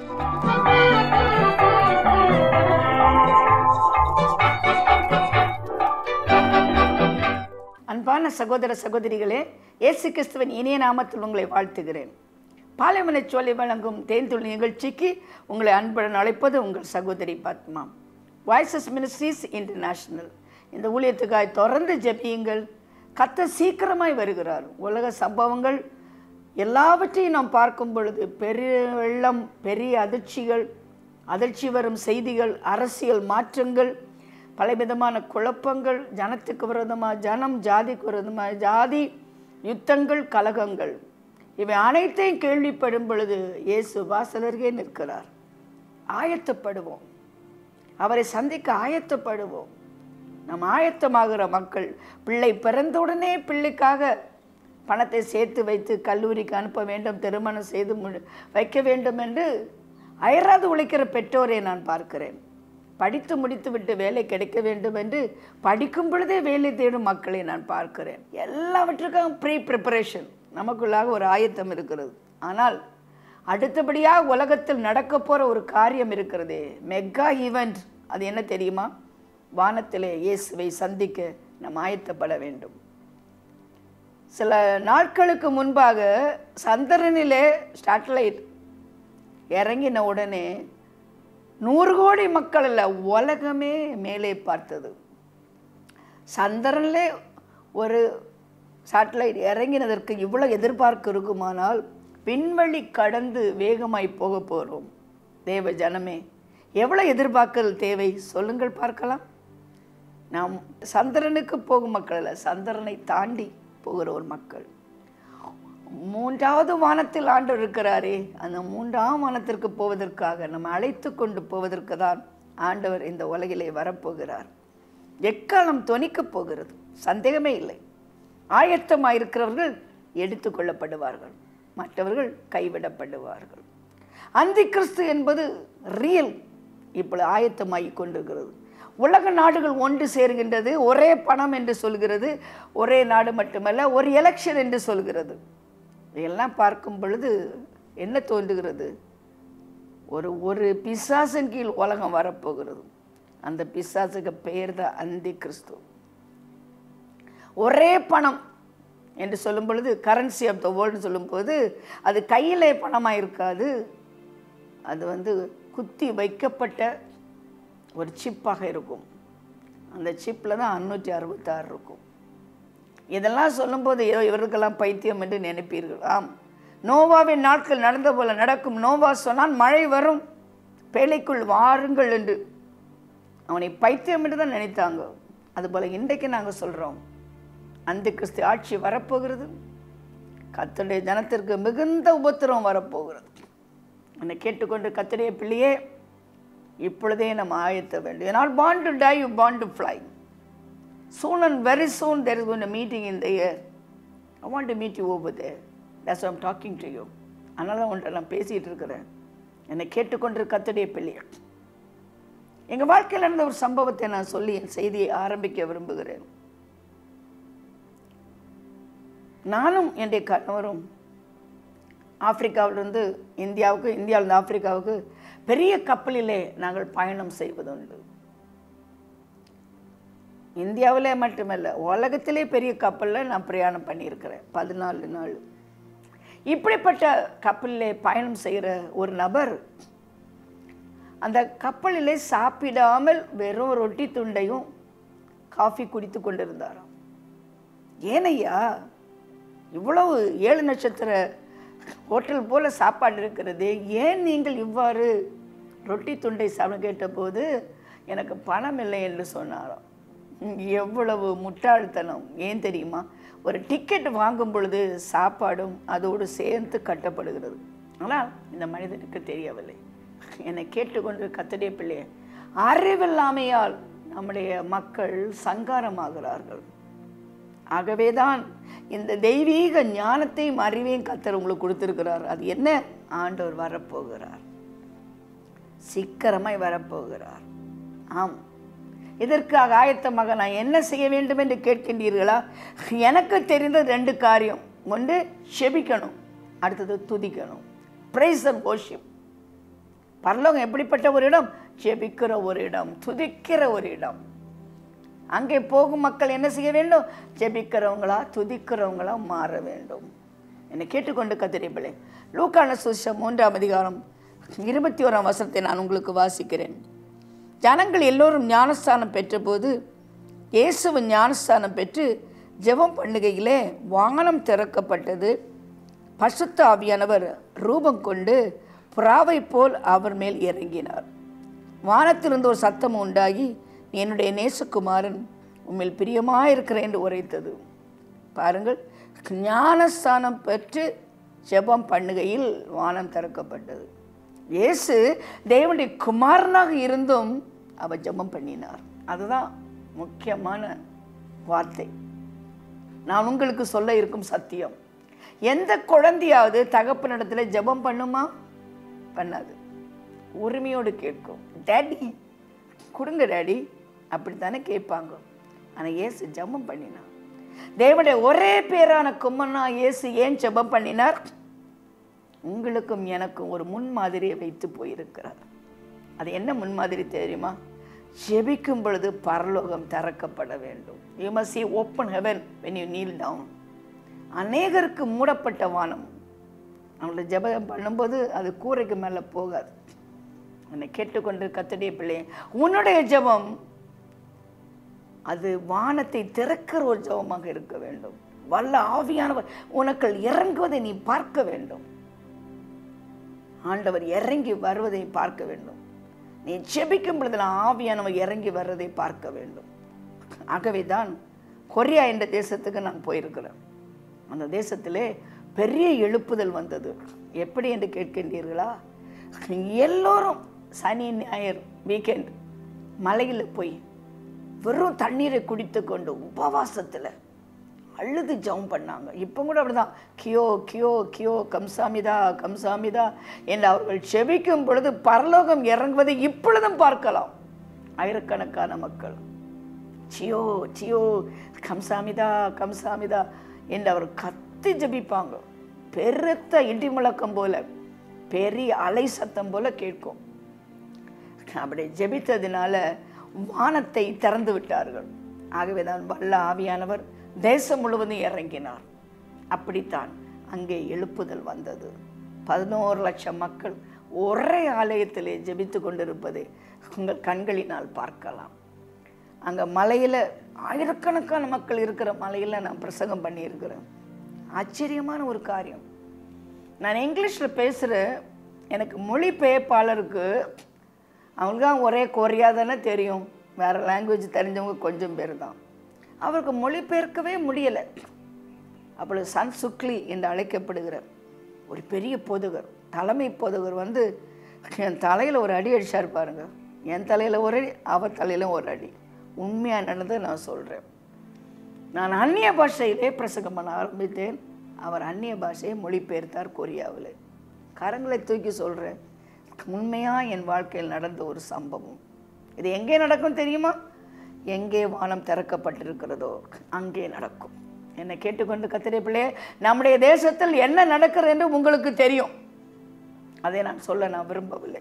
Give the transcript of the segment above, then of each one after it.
அன்பான சகோதர சகோதரிகளே இயேசு கிறிஸ்துவின் இனிய நாமத்தில் உங்களை வாழ்த்துகிறேன் பாலைமலை சோலை வழங்கும் தேன்துள் நிகழ்ச்சிக்கு உங்களை அன்புடன் அழைப்பது உங்கள் சகோதரி பத்மா வாய்ஸஸ் மினிஸ்ட்ரீஸ் இன்டர்நேஷனல் இந்த ஊழியத்துக்காய் தொடர்ந்து ஜெபியுங்கள் கத்த சீக்கிரமாய் வருகிறார் உலக சம்பவங்கள் எல்லாவற்றையும் நாம் பார்க்கும் பொழுது பெரிய வெள்ளம் பெரிய அதிர்ச்சிகள் அதிர்ச்சி வரும் செய்திகள் அரசியல் மாற்றங்கள் பலவிதமான குழப்பங்கள் ஜனத்துக்கு விரோதமாக ஜனம் ஜாதிக்கு விரோதமாக ஜாதி யுத்தங்கள் கலகங்கள் இவை அனைத்தையும் கேள்விப்படும் பொழுது இயேசு வாசலருகே நிற்கிறார் ஆயத்தப்படுவோம் அவரை சந்திக்க ஆயத்தப்படுவோம் நாம் ஆயத்தமாகிற மக்கள் பிள்ளை பிறந்தவுடனே பிள்ளைக்காக பணத்தை சேர்த்து வைத்து கல்லூரிக்கு அனுப்ப வேண்டும் திருமணம் செய்து மு- வைக்க வேண்டும் என்று அயராது உழைக்கிற பெற்றோரை நான் பார்க்கிறேன் படித்து முடித்துவிட்டு வேலை கிடைக்க வேண்டும் என்று படிக்கும் பொழுதே வேலை தேடும் மக்களை நான் பார்க்கிறேன் எல்லாவற்றுக்கும் ப்ரீ ப்ரிப்பரேஷன் நமக்குள்ளாக ஒரு ஆயத்தம் இருக்கிறது ஆனால் அடுத்தபடியாக உலகத்தில் நடக்க போகிற ஒரு காரியம் இருக்கிறதே மெகா ஈவெண்ட் அது என்ன தெரியுமா வானத்திலே இயேசுவை சந்திக்க நாம் ஆயத்தப்பட வேண்டும் சில நாட்களுக்கு முன்பாக சந்திரனிலே ஸ்டாட்டலைட் இறங்கின உடனே நூறு கோடி மக்கள் அல்ல உலகமே மேலே பார்த்தது சந்திரனிலே ஒரு சேட்டலைட் இறங்கினதற்கு இவ்வளோ எதிர்பார்ப்பு இருக்குமானால் விண்வெளி கடந்து வேகமாய் போக போகிறோம் தேவ ஜனமே எவ்வளோ எதிர்பார்க்கல் தேவை சொல்லுங்கள் பார்க்கலாம் நாம் சந்திரனுக்கு போகும் மக்கள் அல்ல சந்திரனை தாண்டி போகிற ஒரு மக்கள் மூன்றாவது வானத்தில் ஆண்டவர் இருக்கிறாரே அந்த மூன்றாம் வானத்திற்கு போவதற்காக நம்ம அழைத்து கொண்டு போவதற்கு தான் ஆண்டவர் இந்த உலகிலே வரப்போகிறார் எக்காலம் தொனிக்கப் போகிறது சந்தேகமே இல்லை ஆயத்தமாக இருக்கிறவர்கள் எடுத்துக்கொள்ளப்படுவார்கள் மற்றவர்கள் கைவிடப்படுவார்கள் அந்தி கிறிஸ்து என்பது ரியல் இப்பொழுது ஆயத்தமாகி கொண்டிருக்கிறது உலக நாடுகள் ஒன்று சேர்கின்றது ஒரே பணம் என்று சொல்கிறது ஒரே நாடு மட்டுமல்ல ஒரு எலெக்ஷன் என்று சொல்கிறது இதெல்லாம் பார்க்கும் பொழுது என்ன தோன்றுகிறது ஒரு ஒரு பிசாசின் கீழ் உலகம் வரப்போகிறது அந்த பிசாசுக்கு பெயர் தான் அந்தி கிறிஸ்து ஒரே பணம் என்று சொல்லும் பொழுது கரன்சி ஆஃப் த வேர்ல்டு சொல்லும்போது அது கையிலே பணமாக இருக்காது அது வந்து குத்தி வைக்கப்பட்ட ஒரு சிப்பாக இருக்கும் அந்த சிப்பில் தான் அறுநூற்றி அறுபத்தாறு இருக்கும் இதெல்லாம் சொல்லும்போது ஏதோ இவருக்கெல்லாம் பைத்தியம் என்று நினைப்பீர்கள் ஆம் நோவாவின் நாட்கள் நடந்த போல நடக்கும் நோவா சொன்னால் மழை வரும் பேழைக்குள் வாருங்கள் என்று அவனை பைத்தியம் என்று தான் நினைத்தாங்க அதுபோல் இன்றைக்கு நாங்கள் சொல்கிறோம் அந்த கிறிஸ்து ஆட்சி வரப்போகிறது கத்தருடைய ஜனத்திற்கு மிகுந்த உபத்திரம் வரப்போகிறது என்னை கேட்டுக்கொண்டு கத்தருடைய பிள்ளையே இப்பொழுதே நம்ம ஆயத்த வேண்டும் not bound to die you bound to fly soon and very soon there is going to meeting in the air i want to meet you over there that's why i'm talking to you அதனால தான் உன்ட்ட நான் பேசிகிட்டு இருக்கிறேன் என்னை கேட்டுக்கொண்டு கத்துடைய பிள்ளைய எங்கள் வாழ்க்கையில் நடந்த ஒரு சம்பவத்தை நான் சொல்லி என் செய்தியை ஆரம்பிக்க விரும்புகிறேன் நானும் என்னுடைய கணவரும் ஆப்பிரிக்காவிலிருந்து இந்தியாவுக்கு இந்தியாவிலிருந்து ஆப்பிரிக்காவுக்கு பெரிய கப்பலிலே நாங்கள் பயணம் செய்வதுண்டு இந்தியாவிலே மட்டுமல்ல உலகத்திலே பெரிய கப்பலில் நான் பிரயாணம் பண்ணியிருக்கிறேன் பதினாலு நாள் இப்படிப்பட்ட கப்பலிலே பயணம் செய்கிற ஒரு நபர் அந்த கப்பலிலே சாப்பிடாமல் வெறும் ரொட்டி துண்டையும் காஃபி குடித்து கொண்டிருந்தாராம் ஏனையா இவ்வளவு ஏழு நட்சத்திர ஹோட்டல் போல சாப்பாடு இருக்கிறது ஏன் நீங்கள் இவ்வாறு ரொட்டி துண்டை சாப்பிட கேட்டபோது எனக்கு பணம் இல்லை என்று சொன்னாராம் எவ்வளவு முட்டாள்தனம் ஏன் தெரியுமா ஒரு டிக்கெட் வாங்கும் பொழுது சாப்பாடும் அதோடு சேர்ந்து கட்டப்படுகிறது ஆனால் இந்த மனிதனுக்கு தெரியவில்லை என்னை கேட்டுக்கொண்டு கத்தடைய பிள்ளைய அறிவில்லாமையால் நம்முடைய மக்கள் சங்காரமாகிறார்கள் ஆகவேதான் இந்த தெய்வீக ஞானத்தையும் அறிவையும் கத்தர் உங்களுக்கு கொடுத்திருக்கிறார் அது என்ன ஆண்டவர் வரப்போகிறார் சீக்கிரமாய் வரப்போகிறார் ஆம் இதற்காக ஆயத்தமாக நான் என்ன செய்ய வேண்டும் என்று கேட்கின்றீர்களா எனக்கு தெரிந்த ரெண்டு காரியம் ஒன்று செபிக்கணும் அடுத்தது துதிக்கணும் பிரைஸ் அண்ட் worship பரலோகம் எப்படிப்பட்ட ஒரு இடம் ஜெபிக்கிற ஒரு இடம் துதிக்கிற ஒரு இடம் அங்கே போகும் மக்கள் என்ன செய்ய வேண்டும் ஜெபிக்கிறவங்களா துதிக்கிறவங்களா மாற வேண்டும் என்னை கேட்டுக்கொண்டு கத்திரிப்பிள்ளை லூக்கான சுசம் மூன்றாம் அதிகாரம் இருபத்தி ஓராம் வசனத்தை நான் உங்களுக்கு வாசிக்கிறேன் ஜனங்கள் எல்லோரும் ஞானஸ்தானம் பெற்றபோது இயேசுவின் ஞானஸ்தானம் பெற்று ஜெபம் பண்ணுகையிலே வானம் திறக்கப்பட்டது பசுத்த ஆவியானவர் ரூபம் கொண்டு புறாவை போல் அவர் மேல் இறங்கினார் வானத்திலிருந்து ஒரு சத்தம் உண்டாகி "நீ என்னுடைய நேசகுமாரன் உண்மையில் பிரியமாயிருக்கிறேன் என்று உரைத்தது பாருங்கள் ஞானஸ்தானம் பெற்று ஜெபம் பண்ணுகையில் வானம் திறக்கப்பட்டது இயேசு தேவனுடைய குமாரனாக இருந்தும் அவர் ஜெபம் பண்ணினார் அதுதான் முக்கியமான வார்த்தை நான் உங்களுக்கு சொல்ல இருக்கும் சத்தியம் எந்த குழந்தையாவது தகப்பனிடத்தில் ஜெபம் பண்ணுமா பண்ணாது உரிமையோடு கேட்கும் டேடி கொடுங்க டேடி அப்படித்தானே கேட்பாங்க ஆனால் இயேசு ஜெபம் பண்ணினார் தேவனுடைய ஒரே பேரான கும்மனா இயேசு ஏன் ஜெபம் பண்ணினார் உங்களுக்கும் எனக்கும் ஒரு முன்மாதிரியை வைத்து போயிருக்கிறார் அது என்ன முன்மாதிரி தெரியுமா ஜெபிக்கும் பொழுது பரலோகம் திறக்கப்பட வேண்டும் you must see open heaven when you kneel down அநேகருக்கு மூடப்பட்ட வானம் அவங்கள ஜெபம் பண்ணும்போது அது கூரைக்கு மேலே போகாது என்னை கேட்டுக்கொண்டு கத்தடிய பிள்ளை உன்னுடைய ஜெபம் அது வானத்தை திறக்கிற ஒரு ஜெபமாக இருக்க வேண்டும் வல்ல ஆவியானவர் உனக்குள் இறங்குவதை நீ பார்க்க வேண்டும் ஆண்டவர் இறங்கி வருவதை பார்க்க வேண்டும் நீ ஜெபிக்கும் பொழுது நான் ஆவியானவர் இறங்கி வர்றதை பார்க்க வேண்டும் ஆகவே தான் கொரியா என்ற தேசத்துக்கு நான் போயிருக்கிறேன் அந்த தேசத்திலே பெரிய எழுப்புதல் வந்தது எப்படி என்று கேட்கின்றீர்களா எல்லோரும் சனி ஞாயிறு வீக்கெண்ட் மலையில் போய் வெறும் தண்ணீரை குடித்து கொண்டு உபவாசத்தில் அழுது ஜெபம் பண்ணாங்க இப்போ கூட அப்படிதான் கியோ கியோ கியோ கம்சாமிதா கம்சாமிதா என்று அவர்கள் செபிக்கும் பொழுது பரலோகம் இறங்குவதை இப்பொழுதும் பார்க்கலாம் ஆயிரக்கணக்கான மக்கள் சியோ சியோ கம்சாமிதா கம்சாமிதா என்று அவர் கத்தி ஜெபிப்பாங்க பெருத்த இடி முழக்கம் போல பெரிய அலை சத்தம் போல கேட்கும் அப்படி ஜெபித்ததினால வானத்தை திறந்து விட்டார்கள் ஆகவே தான் வல்ல ஆவியானவர் தேசம் முழுவதும் இறங்கினார் அப்படித்தான் அங்கே எழுப்புதல் வந்தது பதினோரு லட்சம் மக்கள் ஒரே ஆலயத்திலே ஜெபித்து கொண்டிருப்பதை உங்கள் கண்களினால் பார்க்கலாம் அங்கே மலையில் ஆயிரக்கணக்கான மக்கள் இருக்கிற மலையில் நான் பிரசங்கம் பண்ணியிருக்கிறேன் ஆச்சரியமான ஒரு காரியம் நான் இங்கிலீஷில் பேசுகிற எனக்கு மொழிபெயர்ப்பாளருக்கு அவங்களுக்கு ஒரே கொரியா தானே தெரியும் வேறு லாங்குவேஜ் தெரிஞ்சவங்க கொஞ்சம் பேர் தான் அவருக்கு மொழிபெயர்க்கவே முடியலை அப்பொழுது சன் சுக்லி என்று அழைக்கப்படுகிற ஒரு பெரிய போதகர் தலைமை போதகர் வந்து என் தலையில் ஒரு அடி அடிச்சார் பாருங்க என் தலையில் ஒரு அடி அவர் தலையில ஒரு அடி உண்மையாக நடந்ததை நான் சொல்கிறேன் நான் அந்நிய பாஷையிலே பிரசங்கம் பண்ண ஆரம்பித்தேன் அவர் அந்நிய பாஷையை மொழிபெயர்த்தார் கொரியாவில் கரங்களை தூக்கி சொல்கிறேன் உண்மையாக என் வாழ்க்கையில் நடந்த ஒரு சம்பவம் இது எங்கே நடக்கும் தெரியுமா எங்கே வானம் திறக்கப்பட்டிருக்கிறதோ அங்கே நடக்கும் என்னை கேட்டுக்கொண்டு கத்திரை பிள்ளையே நம்முடைய தேசத்தில் என்ன நடக்கிறது என்று உங்களுக்கு தெரியும் அதை நான் சொல்ல நான் விரும்பவில்லை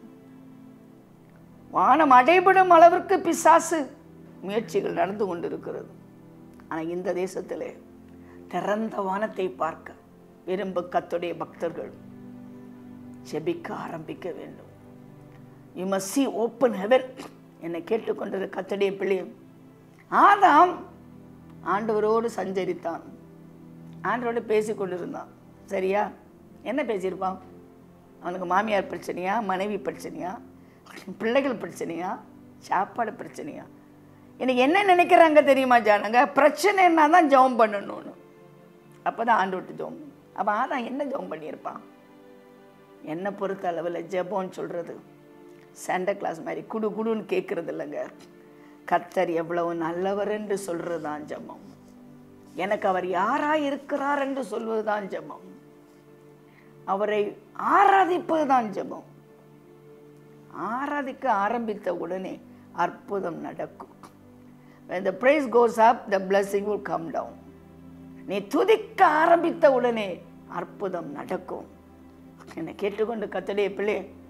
வானம் அடைபடும் அளவிற்கு பிசாசு முயற்சிகள் நடந்து கொண்டிருக்கிறது ஆனால் இந்த தேசத்திலே திறந்த வானத்தை பார்க்க விரும்ப கத்துடைய பக்தர்கள் ஜெபிக்க ஆரம்பிக்க வேண்டும் you must see open heaven என்னை கேட்டுக்கொண்டிரு கத்தடைய பிள்ளையும் ஆதாம் ஆண்டவரோடு சஞ்சரித்தான் ஆண்டவரோடு பேசி கொண்டிருந்தான் சரியா என்ன பேசியிருப்பான் அவனுக்கு மாமியார் பிரச்சனையா மனைவி பிரச்சனையா பிள்ளைகள் பிரச்சனையா சாப்பாடு பிரச்சனையா எனக்கு என்ன நினைக்கிறாங்க தெரியுமா ஜானங்க பிரச்சனைன்னா தான் ஜெபம் பண்ணணும்னு அப்போ தான் ஆண்டு விட்டு ஜெபம் அப்போ ஆதான் என்ன ஜெபம் பண்ணியிருப்பான் என்னை பொறுத்த அளவில் ஜெபம்னு சொல்கிறது சாண்டா கிளாஸ் மாதிரி குடு குடுன்னு கேட்குறது இல்லைங்க கர்த்தர் எவ்வளவு நல்லவர் என்று சொல்கிறது தான் ஜெபம் எனக்கு அவர் யாராய் இருக்கிறார் என்று சொல்வது தான் ஜெபம் அவரை ஆராதிப்பது தான் ஜெபம் ஆராதிக்க ஆரம்பித்த உடனே அற்புதம் நடக்கும் when the praise goes up the blessing will come down நீ துதிக்க ஆரம்பித்த உடனே அற்புதம் நடக்கும் என்னை கேட்டுக்கொண்டு கத்தடைய பிள்ளை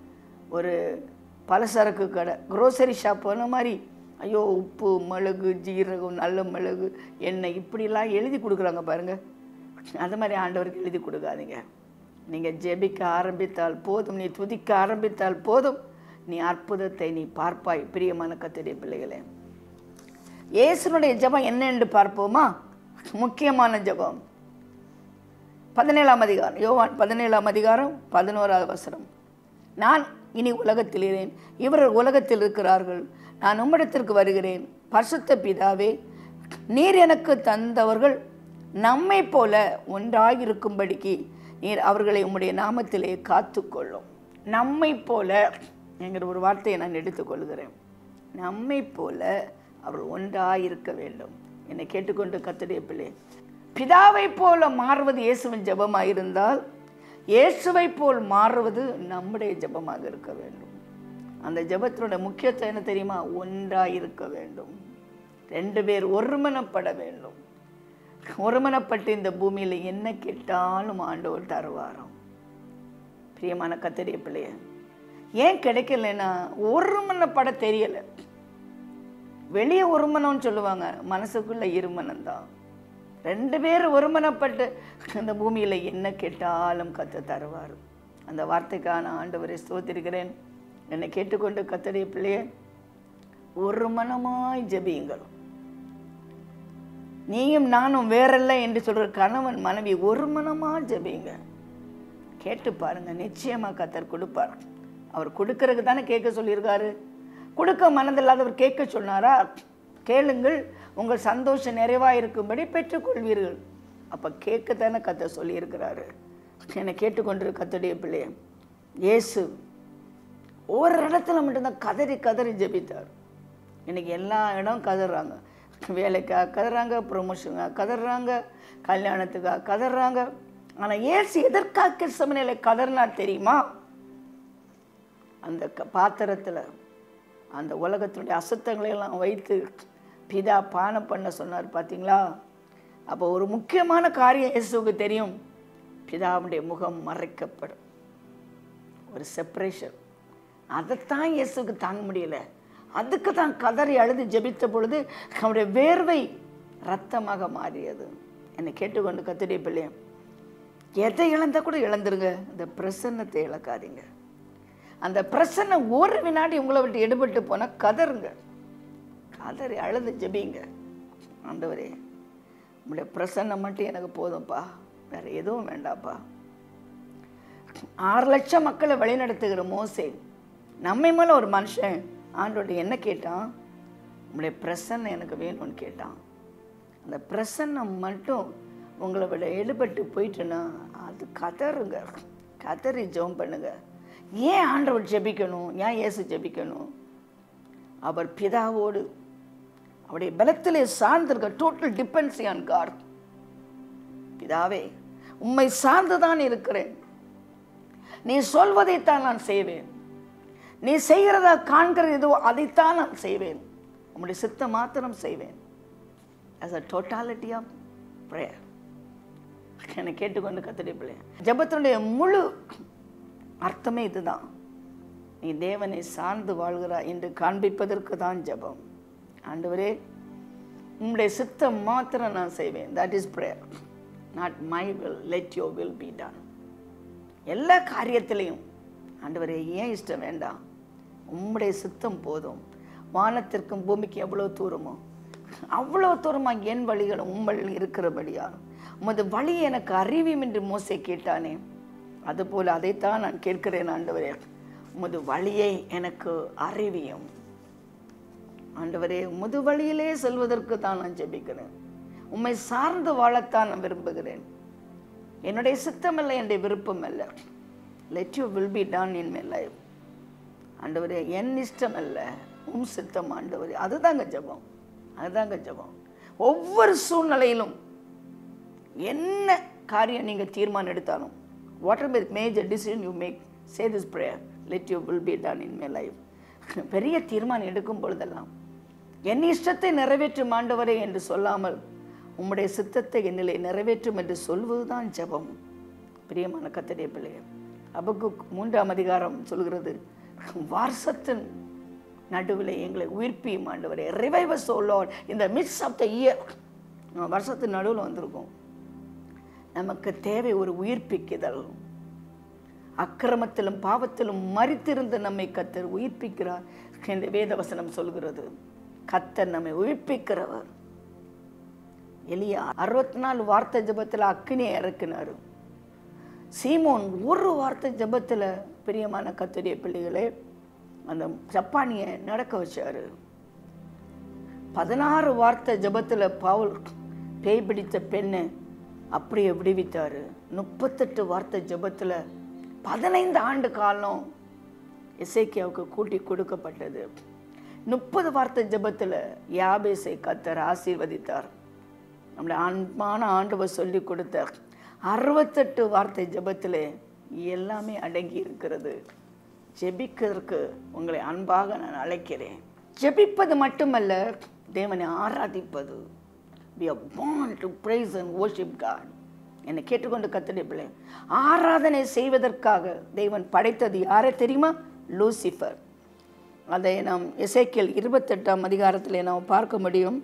ஒரு பலசரக்கு கடை க்ரோசரி ஷாப் போன மாதிரி ஐயோ உப்பு மிளகு ஜீரகம் நல்ல மிளகு எண்ணெய் இப்படிலாம் எழுதி கொடுக்குறாங்க பாருங்கள் அது மாதிரி ஆண்டவருக்கு எழுதி கொடுக்காதீங்க நீங்கள் ஜெபிக்க ஆரம்பித்தால் போதும் நீ துதிக்க ஆரம்பித்தால் போதும் நீ அற்புதத்தை நீ பார்ப்பாய் பிரியமான கத்திரிய பிள்ளைகளே இயேசுனுடைய ஜெபம் என்ன என்று பார்ப்போமா முக்கியமான ஜெபம் பதினேழாம் அதிகாரம் யோவான் பதினேழாம் அதிகாரம் பதினோராவது வசனம் நான் இனி உலகத்தில் இருக்கிறேன் இவர்கள் உலகத்தில் இருக்கிறார்கள் நான் உம்மிடத்திற்கு வருகிறேன் பரிசுத்த பிதாவே நீர் எனக்கு தந்தவர்கள் நம்மை போல ஒன்றாயிருக்கும்படிக்கு நீர் அவர்களை உம்முடைய நாமத்திலே காத்துக்கொள்ளும் நம்மை போல என்கிற ஒரு வார்த்தையை நான் எடுத்துக்கொள்கிறேன் நம்மை போல அவர்கள் ஒன்றாயிருக்க வேண்டும் என்னை கேட்டுக்கொண்டு கத்துடைய பிள்ளை பிதாவை போல மாறுவது இயேசுவின் ஜெபமாக இருந்தால் இயேசுவை போல் மாறுவது நம்முடைய ஜெபமாக இருக்க வேண்டும் அந்த ஜெபத்தினுடைய முக்கியத்துவம் என்ன தெரியுமா ஒன்றாக இருக்க வேண்டும் ரெண்டு பேர் ஒருமனப்பட வேண்டும் ஒருமனப்பட்டு இந்த பூமியில் என்ன கேட்டாலும் ஆண்டவர் தருவாராம் பிரியமான கத்தரிய பிள்ளைய ஏன் கிடைக்கலன்னா ஒருமனப்பட தெரியலை வெளியே ஒருமனம்னு சொல்லுவாங்க மனசுக்குள்ள இருமனம் தான் ரெண்டு பேரும் ஒருமனப்பட்டு இந்த பூமியில் என்ன கேட்டாலும் கத்த தருவார் அந்த வார்த்தைக்கான ஆண்டவரை ஸ்தோத்திருக்கிறேன் என்னை கேட்டுக்கொண்டு கத்தடைய பிள்ளையே ஒரு மனமாய் ஜெபியுங்கள் நீயும் நானும் வேறல்ல என்று சொல்கிற கணவன் மனைவி ஒரு மனமாக ஜெபியுங்க கேட்டு பாருங்க நிச்சயமா கத்தர் கொடுப்பார் அவர் கொடுக்கறதுக்கு தானே கேட்க சொல்லியிருக்காரு கொடுக்க மனதில்லாதவர் கேட்க சொன்னாரா கேளுங்கள் உங்கள் சந்தோஷம் நிறைவாக இருக்கும்படி பெற்றுக்கொள்வீர்கள் அப்போ கேட்க தானே கத்த சொல்லியிருக்கிறாரு என்னை கேட்டுக்கொண்டிரு கத்துடைய பிள்ளைய இயேசு ஒரு இடத்துல மட்டும்தான் கதறி கதறி ஜெபித்தார் இன்னைக்கு எல்லா இடம் கதறாங்க வேலைக்காக கதறாங்க ப்ரொமோஷனுக்காக கதறாங்க கல்யாணத்துக்காக கதறாங்க ஆனால் ஏசு எதற்காக சமநிலை கதறினார் தெரியுமா அந்த க பாத்திரத்தில் அந்த உலகத்தினுடைய அசுத்தங்களை எல்லாம் வைத்து பிதா பானம் பண்ண சொன்னார் பார்த்தீங்களா அப்போ ஒரு முக்கியமான காரியம் இயேசுவுக்கு தெரியும் பிதாவுடைய முகம் மறைக்கப்படும் ஒரு செப்பரேஷன் அதைத்தான் இயேசுக்கு தாங்க முடியல அதுக்கு தான் கதறி அழுது ஜெபித்த பொழுது அவருடைய வேர்வை ரத்தமாக மாறியது என்னை கேட்டுக்கொண்டு கத்துடைய பிள்ளைய எதை இழந்தா கூட இழந்துருங்க இந்த பிரசன்னத்தை இழக்காதீங்க அந்த பிரசன்னம் ஒரு வினாடி உங்களை விட்டு எடுபட்டு போனால் கதறுங்க கதறி அழுது ஜெபிங்க ஆண்டவரே உங்களுடைய பிரசன்னம் மட்டும் எனக்கு போதும்ப்பா வேற எதுவும் வேண்டாப்பா ஆறு லட்சம் மக்களை வழிநடத்துகிற மோசே நம்மை மேல ஒரு மனுஷன் ஆண்டோட என்ன கேட்டான் உங்களுடைய பிரசன்னம் எனக்கு வேணும்னு கேட்டான் அந்த பிரசன்னம் மட்டும் உங்களை விட எடுபட்டு போயிட்டுன்னா அது கதறுங்க கதறி ஜெபம் பண்ணுங்க ஏன் ஆண்டவர் ஜெபிக்கணும் ஏன் இயேசு ஜெபிக்கணும் அவர் பிதாவோடு அவருடைய பலத்திலே சார்ந்திருக்க டோட்டல் டிபென்சி ஆன் காட் பிதாவே உம்மை சார்ந்துதான் இருக்கிறேன் நீ சொல்வதைத்தான் நான் செய்வேன் நீ செய்கிறதா காண்கிறது எதுவோ அதைத்தான் நான் செய்வேன் உம்முடைய சித்த மாத்திரம் செய்வேன் as a totality of prayer என்னை கேட்டுக்கொண்டு கத்துடைய பிள்ளை ஜெபத்தினுடைய முழு அர்த்தமே இதுதான் நீ தேவனை சார்ந்து வாழ்கிறாய் என்று காண்பிப்பதற்கு தான் ஜெபம் ஆண்டவரே உம்முடைய சித்தம் மாத்திரம் நான் செய்வேன் that is prayer not my will let your will be done எல்லா காரியத்திலையும் ஆண்டவரே ஏன் இஷ்டம் வேண்டாம் உம்முடைய சித்தம் போதும் வானத்திற்கும் பூமிக்கு எவ்வளோ தூரமோ அவ்வளோ தூரமாக என் வழிகள் உம்மல் இருக்கிறபடியா உமது வழி எனக்கு அறிவியும் என்று மோசை கேட்டானே அதுபோல் அதைத்தான் நான் கேட்கிறேன் ஆண்டவரே உமது வழியை எனக்கு அறிவியும் ஆண்டவரே உமது வழியிலே செல்வதற்கு தான் நான் ஜெபிக்கிறேன் உம்மை சார்ந்து வாழத்தான் நான் விரும்புகிறேன் என்னுடைய சித்தம் இல்லை என்னுடைய விருப்பம் இல்லை let you will be done in my life ஆண்டவரே என் இஷ்டம் அல்ல உம் சித்தம் ஆண்டவரே அதுதாங்க ஜெபம் அதுதாங்க ஜெபம் ஒவ்வொரு சூழ்நிலையிலும் என்ன காரியம் நீங்கள் தீர்மானம் எடுத்தாலும் what are major decision you make say this prayer let you will be done in my life பெரிய தீர்மானம் எடுக்கும் பொழுதெல்லாம் என் இஷ்டத்தை நிறைவேற்றும் ஆண்டவரே என்று சொல்லாமல் உம்முடைய சித்தத்தை என்னிலே நிறைவேற்றும் என்று சொல்வதுதான் ஜெபம் பிரியமான கத்தடைய பிள்ளைகள் அபக்கு மூன்றாம் அதிகாரம் சொல்கிறது வருஷத்தின் நடுவில் எங்களை உயிர்ப்பியும் ஆண்டவரே ரிவைவஸ் ஓ லார்ட் இந்த மிஸ் ஆஃப் த இயர் வருஷத்தின் நடுவில் வந்திருக்கோம் நமக்கு தேவை ஒரு உயிர்ப்பிக்குதல் அக்கிரமத்திலும் பாவத்திலும் மறித்திருந்த நம்மை கத்தர் உயிர்ப்பிக்கிறார் என்று வேதவசனம் சொல்கிறது கத்தர் நம்மை உயிர்ப்பிக்கிறவர் எலியா அறுபத்தி நாலு வார்த்தை ஜபத்தில் அக்கினியை இறக்குனாரு சீமோன் ஒரு வார்த்தை ஜபத்தில் பிரியமான கத்துடைய பிள்ளைகளே அந்த ஜப்பானியை நடக்க வச்சாரு பதினாறு வார்த்தை ஜபத்தில் பவுல் பேய் பிடித்த பெண்ணை அப்படியே விடுவித்தாரு முப்பத்தெட்டு வார்த்தை ஜபத்தில் பதினைந்து ஆண்டு காலம் இசைக்கியாவுக்கு கூட்டி கொடுக்கப்பட்டது முப்பது வார்த்தை ஜபத்தில் யாபேசை கத்தர் ஆசீர்வதித்தார் நம்முடைய அன்பான ஆண்டவர் சொல்லி கொடுத்த அறுபத்தெட்டு வார்த்தை ஜபத்தில் எல்லாமே அடங்கி இருக்கிறது ஜெபிக்கிறதுக்கு உங்களை அன்பாக நான் அழைக்கிறேன் ஜெபிப்பது மட்டுமல்ல தேவனை ஆராதிப்பது we are born to praise and worship God என்னை கேட்டுக்கொண்டு கத்தடி பிள்ளை ஆராதனை செய்வதற்காக தேவன் படைத்தது யாரை தெரியுமா லூசிஃபர் அதை நாம் இசைக்கியல் இருபத்தெட்டாம் அதிகாரத்தில் நாம் பார்க்க முடியும்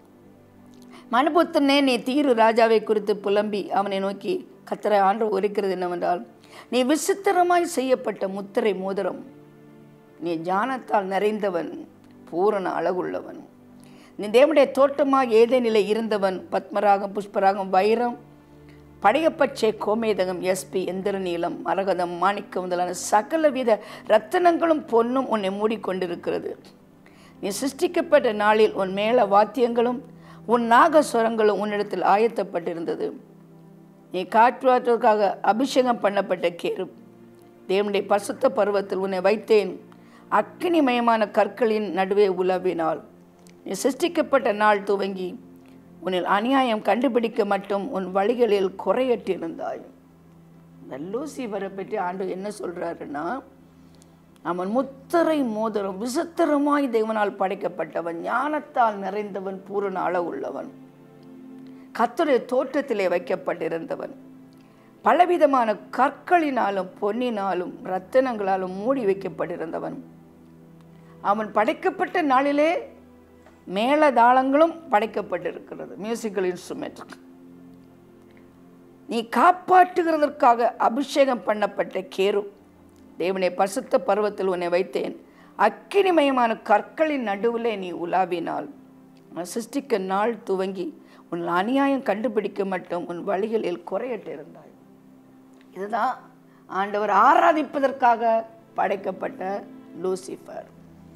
மனுபுத்தனே நீ தீரு ராஜாவை குறித்து புலம்பி அவனை நோக்கி கத்தரை ஆண்டு உரைக்கிறது என்னவென்றால் நீ விசித்திரமாய் செய்யப்பட்ட முத்திரை மோதிரம் நீ ஞானத்தால் நிறைந்தவன் பூரண அழகுள்ளவன் நீ தேவனுடைய தோட்டமாக ஏதேனிலே இருந்தவன் பத்மராகம் புஷ்பராகம் வைரம் படையப்பச்சை கோமேதகம் எஸ்பி எந்திர நீளம் மரகதம் மாணிக்கம் முதலான சகலவித ரத்தனங்களும் பொன்னும் உன்னை மூடிக்கொண்டிருக்கிறது நீ சிருஷ்டிக்கப்பட்ட நாளில் உன் மேல வாத்தியங்களும் உன் நாகஸ்வரங்களும் உன்னிடத்தில் ஆயத்தப்பட்டிருந்தது நீ காற்றுவாற்றுவதற்காக அபிஷேகம் பண்ணப்பட்ட கேரு தேவனுடைய பசுத்த பருவத்தில் உன்னை வைத்தேன் அக்கினிமயமான கற்களின் நடுவே உலவினாள் நீ சிருஷ்டிக்கப்பட்ட நாள் துவங்கி உன்னில் அநியாயம் கண்டுபிடிக்க மட்டும் உன் வழிகளில் குறையற்றிருந்தாய் இந்த லூசிபரை பற்றி ஆண்டு என்ன சொல்றாருன்னா அவன் முத்திரை மோதிரம் விசித்திரமாய் தேவனால் படைக்கப்பட்டவன் ஞானத்தால் நிறைந்தவன் பூரண அளவுள்ளவன் கத்துடைய தோற்றத்திலே வைக்கப்பட்டிருந்தவன் பலவிதமான கற்களினாலும் பொன்னினாலும் ரத்தினங்களாலும் மூடி வைக்கப்பட்டிருந்தவன் அவன் படைக்கப்பட்ட நாளிலே மேளதாளங்களும் படைக்கப்பட்டிருக்கிறது மியூசிக்கல் இன்ஸ்ட்ருமெண்ட் நீ காப்பாற்றுகிறதற்காக அபிஷேகம் பண்ணப்பட்ட கேரு தேவனை பசுத்த பருவத்தில் உன்னை வைத்தேன் அக்கினிமயமான கற்களின் நடுவிலே நீ உலாவினால் நான் சிருஷ்டிக்க நாள் துவங்கி உன் அநியாயம் கண்டுபிடிக்க மட்டும் உன் வழிகளில் குறையட்டிருந்தாய் இதுதான் ஆண்டவர் ஆராதிப்பதற்காக படைக்கப்பட்ட லூசிஃபர்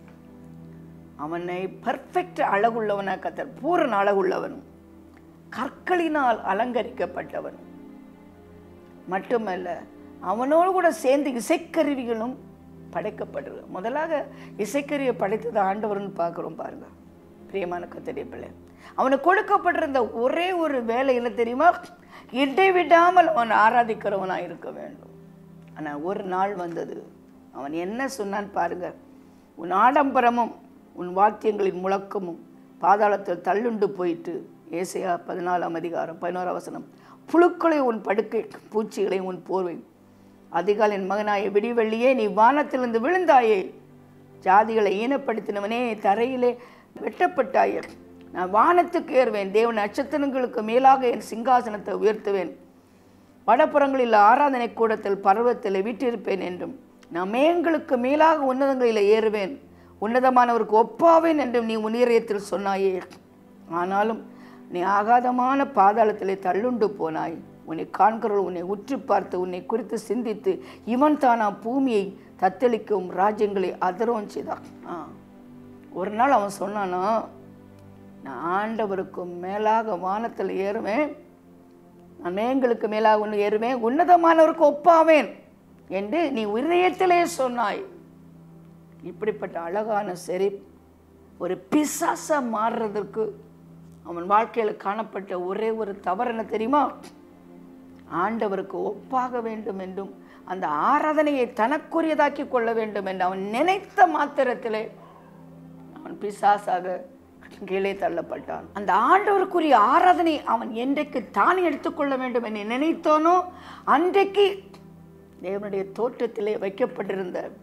அவனை பர்ஃபெக்ட் அழகுள்ளவனாக கத்தர் பூரண அழகுள்ளவன் கற்களினால் அலங்கரிக்கப்பட்டவன் மட்டுமல்ல அவனோடு கூட சேர்ந்து இசைக்கருவிகளும் படைக்கப்பட்டது முதலாக இசைக்கருவியை படைத்தது ஆண்டவர்னு பார்க்குறோம் பாருங்க பிரியமான கத்தடைய பிள்ளை அவனுக்கு கொடுக்கப்பட்டிருந்த ஒரே ஒரு வேலை என்ன தெரியுமா இடைவிடாமல் அவன் ஆராதிக்கிறவனாக இருக்க வேண்டும் ஆனால் ஒரு நாள் வந்தது அவன் என்ன சொன்னான் பாருங்க உன் ஆடம்பரமும் உன் வாக்கியங்களின் முழக்கமும் பாதாளத்தில் தள்ளுண்டு போயிட்டு ஏசையா பதினாலாம் அதிகாரம் பதினோரா வசனம் புழுக்களை உன் படுக்கை பூச்சிகளை உன் போர்வை அதிகாலின் மகனாய விடிவெள்ளியே நீ வானத்திலிருந்து விழுந்தாயே ஜாதிகளை ஈனப்படுத்தினவனே தரையிலே வெட்டப்பட்டாயே நான் வானத்துக்கு ஏறுவேன் தேவன் நட்சத்திரங்களுக்கு மேலாக என் சிங்காசனத்தை உயர்த்துவேன் வடப்புறங்களில் ஆராதனை கூடத்தில் பர்வத்தில் வீட்டிருப்பேன் என்றும் நான் மேங்களுக்கு மேலாக உன்னதங்களில் ஏறுவேன் உன்னதமானவருக்கு ஒப்பாவேன் என்றும் நீ உன்னியத்தில் சொன்னாயே ஆனாலும் நீ ஆகாதமான பாதாளத்திலே தள்ளுண்டு போனாய் உன்னை காண்கிறவர்கள் உன்னை உற்று பார்த்து உன்னை குறித்து சிந்தித்து இவன் தானா பூமியை தத்தளிக்கும் ராஜ்யங்களை அதரவும் செய்தான் ஆ ஒரு நாள் அவன் சொன்னானா நான் ஆண்டவருக்கு மேலாக வானத்தில் ஏறுவேன் நான் மேங்களுக்கு மேலாக ஒன்று ஏறுவேன் உன்னதமானவருக்கு ஒப்பாவேன் என்று நீ இதயத்திலே சொன்னாய் இப்படிப்பட்ட அழகான செறி ஒரு பிசாசா மாறுறதற்கு அவன் வாழ்க்கையில் காணப்பட்ட ஒரே ஒரு தவறு என்ன தெரியுமா ஆண்டவருக்கு ஒப்பாக வேண்டும் என்றும் அந்த ஆராதனையை தனக்குரியதாக்கி கொள்ள வேண்டும் என்று அவன் நினைத்த மாத்திரத்திலே அவன் பிசாசாக கீழே தள்ளப்பட்டான் அந்த ஆண்டவருக்குரிய ஆராதனை அவன் என்றைக்கு தான் எடுத்துக்கொள்ள வேண்டும் என்று நினைத்தானோ அன்றைக்கு தேவனுடைய தோற்றத்திலே வைக்கப்பட்டிருந்த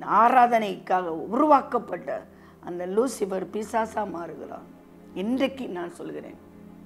ஆராதனைக்காக உருவாக்கப்பட்ட அந்த லூசிபர் பிசாசா மாறுகிறான் இன்றைக்கு நான் சொல்கிறேன்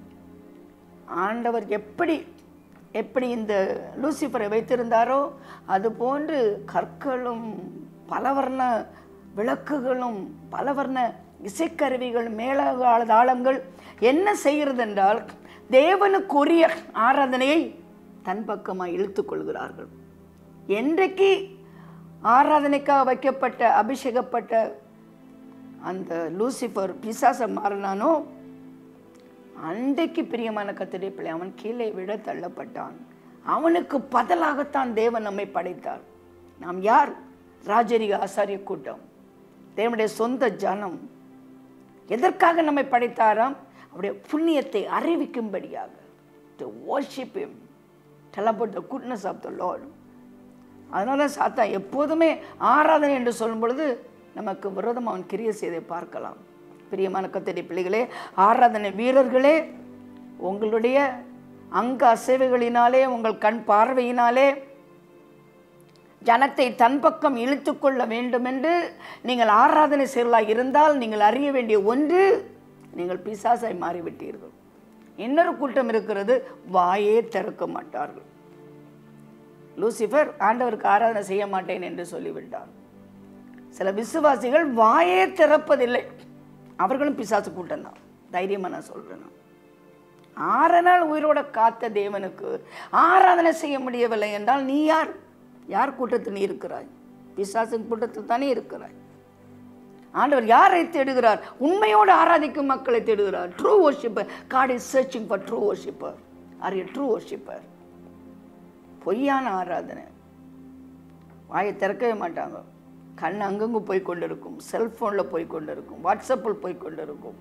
ஆண்டவர் எப்படி எப்படி இந்த லூசிஃபரை வைத்திருந்தாரோ அது போன்று கற்களும் பலவர்ண விளக்குகளும் பலவர்ண இசைக்கருவிகள் மேலகால தாளங்கள் என்ன செய்கிறது என்றால் தேவனுக்குரிய ஆராதனையை தன் பக்கமாக இழுத்துக் கொள்கிறார்கள் என்றைக்கு ஆராதனைக்காக வைக்கப்பட்ட அபிஷேகப்பட்ட அந்த லூசிஃபர் பிசாசம் மாறினானோ அன்றைக்கு பிரியமான கத்திரை பிள்ளை அவன் கீழே விட தள்ளப்பட்டான் அவனுக்கு பதிலாகத்தான் தேவன் நம்மை படைத்தார் நாம் யார் ராஜரிக ஆசாரிய கூட்டம் தேவனுடைய சொந்த ஜனம் எதற்காக நம்மை படைத்தாராம் அவருடைய புண்ணியத்தை அறிவிக்கும்படியாக to worship him tell about the goodness of the lord அதனால சாத்தா எப்போதுமே ஆராதனை என்று சொல்லும் பொழுது நமக்கு விரோதமாக அவன் கிரிய செய்தை பார்க்கலாம் பிரியமான கத்தடி பிள்ளைகளே ஆராதனை வீரர்களே உங்களுடைய அங்க அசைவுகளினாலே உங்கள் கண் பார்வையினாலே ஜனத்தை தன் பக்கம் இழுத்து கொள்ள வேண்டும் என்று நீங்கள் ஆராதனை செயலாக இருந்தால் நீங்கள் அறிய வேண்டிய ஒன்று நீங்கள் பிசாசாய் மாறிவிட்டீர்கள் இன்னொரு கூட்டம் இருக்கிறது வாயே திறக்க மாட்டார்கள் லூசிஃபர் ஆண்டவருக்கு ஆராதனை செய்ய மாட்டேன் என்று சொல்லிவிட்டார் சில விசுவாசிகள் வாயே திறப்பதில்லை அவர்களும் பிசாசு கூட்டம் தான் தைரியமாக நான் சொல்கிறேன் நான். ஆறு நாள் உயிரோட காத்த தேவனுக்கு ஆராதனை செய்ய முடியவில்லை என்றால் நீ யார் யார் கூட்டத்தில் நீ இருக்கிறாய் பிசாசின் கூட்டத்தில் தானே இருக்கிறாய் ஆண்டவர் யாரை தேடுகிறார் உண்மையோடு ஆராதிக்கும் மக்களை தேடுகிறார் true worshipper God is searching for true worshipper are a true worshipper பொய்யான ஆராதனை வாயை திறக்கவே மாட்டாங்க கண் அங்கங்கு போய் கொண்டிருக்கும் செல்ஃபோனில் போய் கொண்டிருக்கும் வாட்ஸ்அப்பில் போய் கொண்டிருக்கும்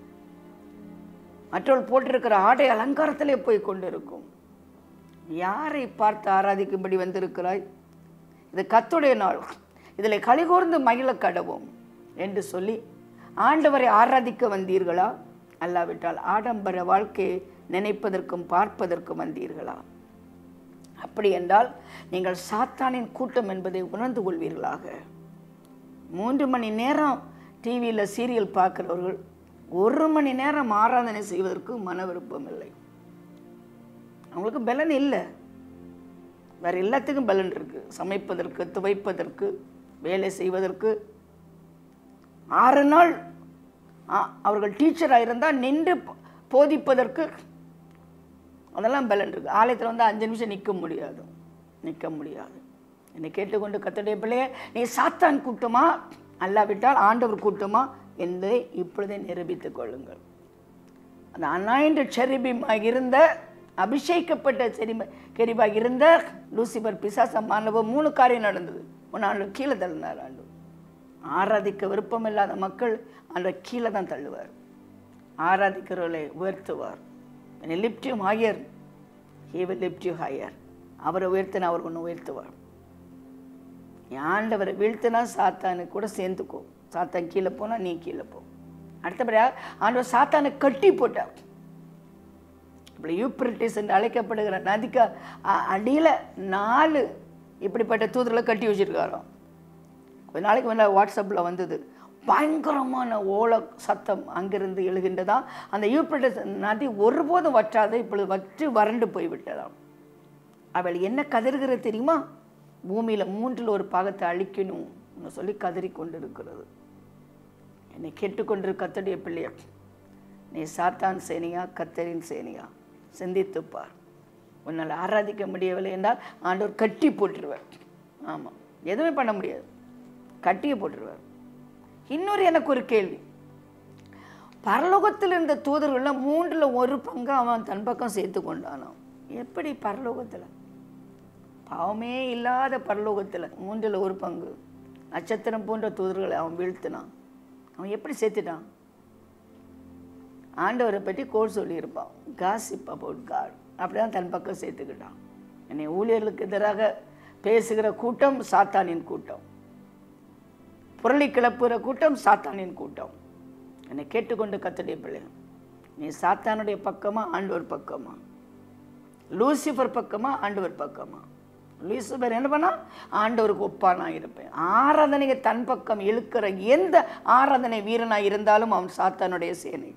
மற்றவர்கள் போட்டிருக்கிற ஆடை அலங்காரத்திலே போய் கொண்டிருக்கும் யாரை பார்த்து ஆராதிக்கும்படி வந்திருக்கிறாய் இது கத்துடைய நாள் இதில் கலிகூர்ந்து மகிழ கடவோம் என்று சொல்லி ஆண்டவரை ஆராதிக்க வந்தீர்களா அல்லாவிட்டால் ஆடம்பர வாழ்க்கையை நினைப்பதற்கும் பார்ப்பதற்கும் வந்தீர்களா அப்படி என்றால் நீங்கள் சாத்தானின் கூட்டம் என்பதை உணர்ந்து கொள்வீர்களாக மூன்று மணி நேரம் டிவியில் சீரியல் பார்க்கிறவர்கள் ஒரு மணி நேரம் ஆராதனை செய்வதற்கு மன விருப்பம் இல்லை அவங்களுக்கு பலன் இல்லை வேற எல்லாத்துக்கும் பலன் இருக்கு சமைப்பதற்கு துவைப்பதற்கு வேலை செய்வதற்கு ஆறு நாள் ஆ, அவர்கள் டீச்சராக இருந்தால் நின்று ப- போதிப்பதற்கு அதெல்லாம் பலன் இருக்கு ஆலயத்தில் வந்து அஞ்சு நிமிஷம் நிற்க முடியாது நிற்க முடியாது என்னை கேட்டுக்கொண்டு கத்தடைய பிள்ளையே நீ சாத்தான் கூட்டமா அல்லாவிட்டால் ஆண்டவர் கூட்டமா என்பதை இப்பொழுதே நிரூபித்துக் கொள்ளுங்கள் அந்த அனாயிண்ட் செரிபிமாக இருந்த அபிஷேகிக்கப்பட்ட செரிம கெரிபாக இருந்த லூசிபர் பிசாசம் மாணவ மூணு காரியம் நடந்தது ஒன்று ஆண்டு கீழே தள்ளினார் ஆண்டு ஆராதிக்க விருப்பம் இல்லாத மக்கள் ஆண்டு கீழே தான் தள்ளுவார் ஆராதிக்கிறவர்களை உயர்த்துவார் lift you higher he will lift you higher அவரை உயர்த்தினா அவர் ஒன்று உயர்த்துவார் நீ ஆண்டவரை வீழ்த்தினா சாத்தானுக்கு கூட சேர்ந்துக்கோ சாத்தான் கீழே போனா நீ கீழே போ அடுத்தபடியாக ஆண்டவர் சாத்தானை கட்டி போட்டார் இப்படி யூப்ரிட்டிஸ் என்று அழைக்கப்படுகிற நதிக்கு அ- அடியில நாலு இப்படிப்பட்ட தூதர்களை கட்டி வச்சிருக்காராம் கொஞ்ச நாளைக்கு முன்னாடி வாட்ஸ்அப்பில் வந்தது பயங்கரமான ஓல சத்தம் அங்கிருந்து எழுகின்றதா அந்த யூப்ரிட்டிஸ் நதி ஒருபோதும் வற்றாது இப்பொழுது வற்றி வறண்டு போய்விட்டதாம் அவள் என்ன கதறுகிறது தெரியுமா பூமியில் மூன்றில் ஒரு பாகத்தை அழிக்கணும் சொல்லி கதறி கொண்டிருக்கிறது என்னை கேட்டுக்கொண்டிரு கத்தடைய பிள்ளையர் நீ சாத்தான் சேனியா கத்தரின் சேனியா சிந்தித்துப் பார் உன்னால் ஆராதிக்க முடியவில்லை என்றால் ஆண்டவர் கட்டி போட்டுருவார் ஆமாம் எதுவுமே பண்ண முடியாது கட்டியே போட்டுருவார் இன்னொரு எனக்கு ஒரு கேள்வி பரலோகத்தில் இருந்த தூதர்களில் மூன்றில் ஒரு பங்கு அவன் தன் பக்கம் சேர்த்து கொண்டானான் எப்படி பரலோகத்தில் பாவமே இல்லாத பரலோகத்தில் மூன்றில் ஒரு பங்கு நட்சத்திரம் போன்ற தூதர்களை அவன் வீழ்த்தினான் அவன் எப்படி சேர்த்துட்டான் ஆண்டவரை பற்றி கோல் சொல்லியிருப்பான் காசிப் அபவுட் காட் அப்படிதான் தன் பக்கம் சேர்த்துக்கிட்டான் என்னை ஊழியர்களுக்கு எதிராக பேசுகிற கூட்டம் சாத்தானின் கூட்டம் புரளி கிளப்புகிற கூட்டம் சாத்தானின் கூட்டம் என்னை கேட்டுக்கொண்டு கத்தடைய பிள்ளை நீ சாத்தானுடைய பக்கமா ஆண்டவர் பக்கமா லூசிஃபர் பக்கமா ஆண்டவர் பக்கமா லூசிபர் என்ன பண்ணா ஆண்டவருக்கு ஒப்பா நான் இருப்பேன் ஆராதனையை தன் பக்கம் இழுக்கிற எந்த ஆராதனை வீரனாக இருந்தாலும் அவன் சாத்தானுடைய சேனை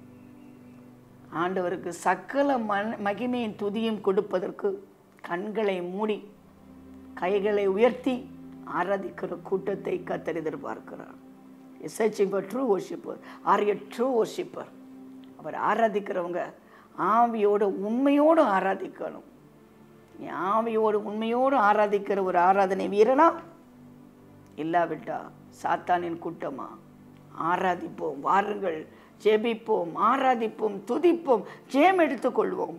ஆண்டவருக்கு சகல மன் மகிமையின் துதியும் கொடுப்பதற்கு கண்களை மூடி கைகளை உயர்த்தி ஆராதிக்கிற கூட்டத்தை கத்தர் எதிர்பார்க்கிறார் searching for true worshipper are a true worshipper அவர் ஆராதிக்கிறவங்க ஆவியோடு உண்மையோடு ஆராதிக்கணும் நீ ஆவியோடு உண்மையோடு ஆராதிக்கிற ஒரு ஆராதனை வீரனா இல்லாவிட்டா சாத்தானின் கூட்டமா ஆராதிப்போம் வாருங்கள் ஜெபிப்போம் ஆராதிப்போம் துதிப்போம் ஜெயம் எடுத்துக்கொள்வோம்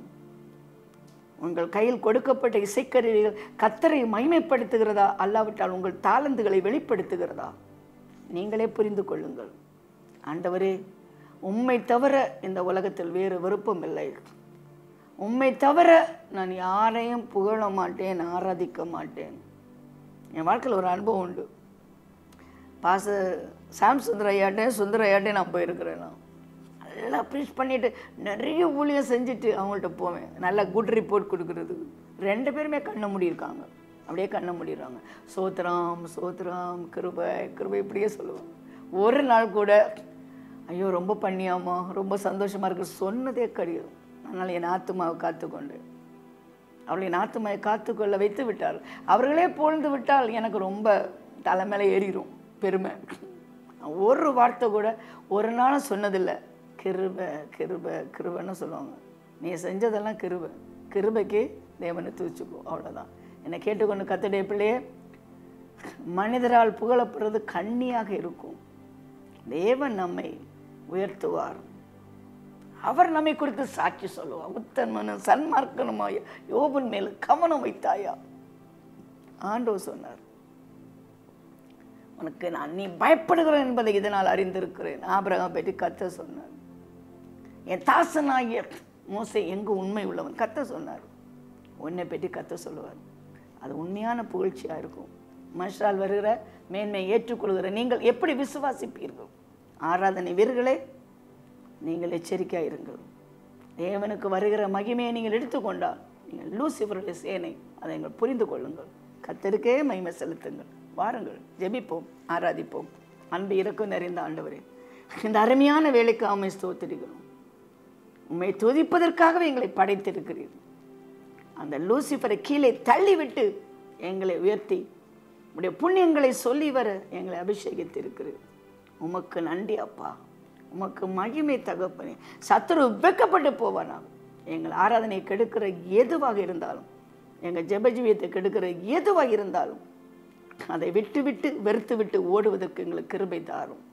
உங்கள் கையில் கொடுக்கப்பட்ட இசைக்கருவிகள் கத்தரை மைமைப்படுத்துகிறதா அல்லாவிட்டால் உங்கள் தாளந்துகளை வெளிப்படுத்துகிறதா நீங்களே புரிந்து கொள்ளுங்கள் ஆண்டவரே உம்மை தவிர இந்த உலகத்தில் வேறு விருப்பம் இல்லை உம்மை தவிர நான் யாரையும் புகழ மாட்டேன் ஆராதிக்க மாட்டேன் என் வாழ்க்கையில் ஒரு அனுபவம் உண்டு பாச சாம் சுந்தர ஐயாட்டே சுந்தர ஐயாட்டே நான் போயிருக்கிறேன் நான் நல்லா ப்ரீச் பண்ணிட்டு நிறைய ஊழியம் செஞ்சுட்டு அவங்கள்ட்ட போவேன் நல்லா குட் ரிப்போர்ட் கொடுக்கறது ரெண்டு பேருமே கண்ணை மூடியிருக்காங்க அப்படியே கண்ணை மூடிடுறாங்க சோத்ராம் சோத்ராம் கிருபை கிருபை இப்படியே சொல்லுவாங்க ஒரு நாள் கூட ஐயோ ரொம்ப பண்ணியாமா ரொம்ப சந்தோஷமாக இருக்கு சொன்னதே கிடையாது அதனால் என் ஆத்துமாவை காத்துக்கொண்டு அவளை என் ஆத்துமாவை காத்துக்கொள்ள வைத்து விட்டார் அவர்களே பொழுது விட்டால் எனக்கு ரொம்ப தலைமையில ஏறிடும் பெருமை ஒரு வார்த்தை கூட ஒரு நாளும் சொன்னதில்லை கிருபை கிருபை கிருபைன்னு சொல்லுவாங்க நீ செஞ்சதெல்லாம் கிருபை கிருபைக்கு தேவனை தூச்சுக்கோ அவ்வளோதான் என்னை கேட்டுக்கொண்டு கத்தடைய பிள்ளையே மனிதரால் புகழப்படுறது கண்ணியாக இருக்கும் தேவன் நம்மை உயர்த்துவார் அவர் நம்மை குறித்து சாட்சி சொல்லுவார் உத்தன்மனும் சன்மார்க்கனுமா யோபன் மேல் கவனம் வைத்தாயா ஆண்டவர் சொன்னார் உனக்கு நான் நீ பயப்படுகிறேன் என்பதை இதனால் அறிந்திருக்கிறேன் ஆபிரகாம் பற்றி கத்த சொன்னார் என் தாசனாகிய மோசை எங்கு உண்மை உள்ளவன் கத்த சொன்னார் உன்னை பற்றி கத்த சொல்லுவார் அது உண்மையான புகழ்ச்சியாக இருக்கும் மனுஷால் வருகிற மேன்மையை ஏற்றுக்கொள்கிற நீங்கள் எப்படி விசுவாசிப்பீர்கள் ஆராதனை வீரர்களே நீங்கள் எச்சரிக்கையாக இருங்கள் தேவனுக்கு வருகிற மகிமையை நீங்கள் எடுத்துக்கொண்டால் நீங்கள் லூசிபருடைய சேனை அதை நீங்கள் புரிந்து கொள்ளுங்கள் கத்தருக்கே மகிமை செலுத்துங்கள் வாருங்கள் ஜெபிப்போம் ஆராதிப்போம் அன்பு இறக்கம் நிறைந்த ஆண்டவரே இந்த அருமையான வேலைக்கு ஆமை ஸ்தோத்திரிக்கிறோம் உண்மை துதிப்பதற்காகவே எங்களை படைத்திருக்கிறீர் அந்த லூசிஃபரை கீழே தள்ளிவிட்டு எங்களை உயர்த்தி உடைய புண்ணியங்களை சொல்லி வர எங்களை அபிஷேகித்திருக்கிறீர் உமக்கு நன்றி அப்பா உமக்கு மகிமை தகப்பனே சத்துரு வெக்கப்பட்டு போவானா எங்கள் ஆராதனை கெடுக்கிற எதுவாக இருந்தாலும் எங்கள் ஜெபஜீவியத்தை கெடுக்கிற எதுவாக இருந்தாலும் அதை விட்டு விட்டு வெறுத்து விட்டு ஓடுவதற்கு எங்களுக்கு கிருபை தாரும்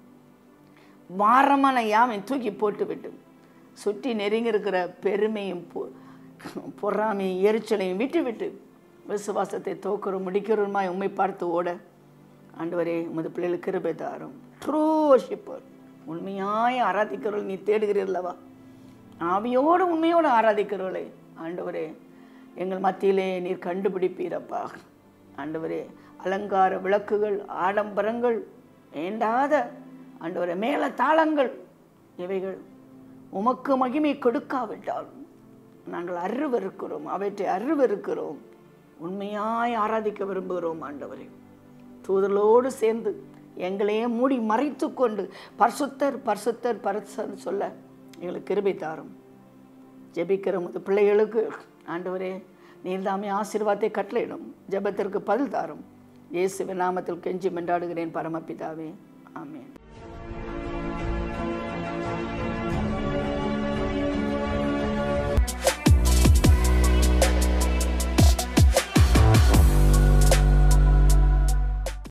வாரமான யாமை தூக்கி போட்டு விட்டு சுற்றி நெருங்கி இருக்கிற பெருமையும் பொ- பொறாமையும் எரிச்சலையும் விட்டு விட்டு விசுவாசத்தை தோக்கிறோம் முடிக்கிறோமாய் உண்மை பார்த்து ஓட ஆண்டவரே உமது பிள்ளைகளுக்கு கிருபை தாரும் ட்ரூ ஷிப்பர் உண்மையாய் ஆராதிக்கிறவர்கள் நீ தேடுகிறீர்களவா ஆவியோடு உண்மையோடு ஆராதிக்கிறவர்களே ஆண்டவரே எங்கள் மத்தியிலே நீர் கண்டுபிடிப்பீரப்பா ஆண்டவரே அலங்கார விளக்குகள் ஆடம்பரங்கள் வேண்டாத ஆண்டவரே மேல தாளங்கள் இவைகள் உமக்கு மகிமை கொடுக்காவிட்டால் நாங்கள் அருவருக்கிறோம் அவற்றை அருவருக்கிறோம் உண்மையாய் ஆராதிக்க விரும்புகிறோம் ஆண்டவரே தூதலோடு சேர்ந்து எங்களையே மூடி மறைத்து கொண்டு பரிசுத்தர் பரிசுத்தர் பரிசர் சொல்ல எங்களுக்கு கிருபை தாரும் ஜெபிக்கிற முது பிள்ளைகளுக்கு ஆண்டவரே நீர்தாமே ஆசீர்வாதத்தை கட்டளையிடும் ஜெபத்திற்கு பதில் தாரும் இயேசுவின் நாமத்தில் கெஞ்சி மென்றாடுகிறேன் பரமபிதாவே ஆமென்